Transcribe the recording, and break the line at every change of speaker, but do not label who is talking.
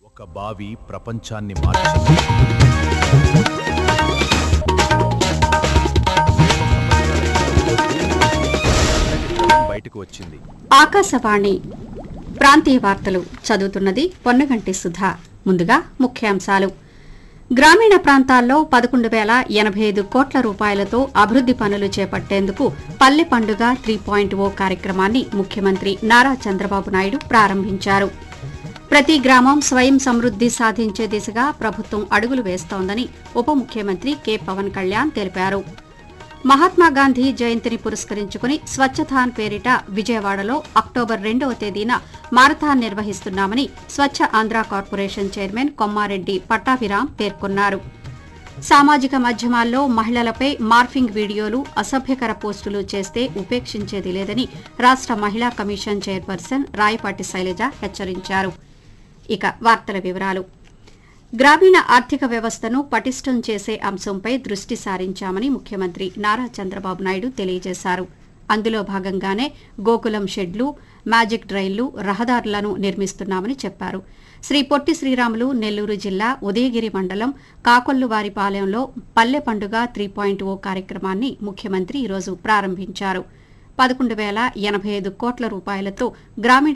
ఒక బావి ప్రపంచాన్ని మార్చింది బయటకు వచ్చింది
ఆకాశవాణి ప్రాంతీయ వార్తలు చదువుతున్నది పొన్నగంటి సుధా ముందుగా ముఖ్యాంశాలు గ్రామీణ ప్రాంతాల్లో పదకొండు వేల ఎనభై ఐదు కోట్ల రూపాయలతో అభివృద్ది పనులు చేపట్టేందుకు పల్లె పండుగ త్రీ పాయింట్ ఓ కార్యక్రమాన్ని ముఖ్యమంత్రి నారా చంద్రబాబు నాయుడు ప్రారంభించారు ప్రతి గ్రామం స్వయం సమృద్ది సాధించే దిశగా ప్రభుత్వం అడుగులు వేస్తోందని ఉప ముఖ్యమంత్రి కె పవన్ కళ్యాణ్ తెలిపారు మహాత్మా గాంధీ జయంతిని పురస్కరించుకుని స్వచ్ఛథాన్ పేరిట విజయవాడలో అక్టోబర్ రెండవ తేదీన మారథాన్ నిర్వహిస్తున్నామని స్వచ్ఛ ఆంధ్ర కార్పొరేషన్ చైర్మన్ కొమ్మారెడ్డి పట్టాభిరాం పేర్కొన్నారు సామాజిక మాధ్యమాల్లో మహిళలపై మార్ఫింగ్ వీడియోలు అసభ్యకర పోస్టులు చేస్తే ఉపేక్షించేది లేదని రాష్ట మహిళా కమిషన్ చైర్పర్సన్ రాయపాటి శైలజ హెచ్చరించారు ఇక వార్తల వివరాలు గ్రామీణ ఆర్థిక వ్యవస్థను పటిష్టం చేసే అంశంపై దృష్టి సారించామని ముఖ్యమంత్రి నారా చంద్రబాబు నాయుడు తెలియజేశారు అందులో భాగంగానే గోకులం షెడ్లు మ్యాజిక్ డ్రైన్లు రహదారులను నిర్మిస్తున్నామని చెప్పారు శ్రీ పొట్టి శ్రీరాములు నెల్లూరు జిల్లా ఉదయగిరి మండలం కాకొల్లువారిపాలెంలో పల్లె పండుగ త్రీ పాయింట్ ఓ కార్యక్రమాన్ని ముఖ్యమంత్రి ఈరోజు ప్రారంభించారు పదకొండు వేల ఎనభై ఐదు కోట్ల రూపాయలతో గ్రామీణ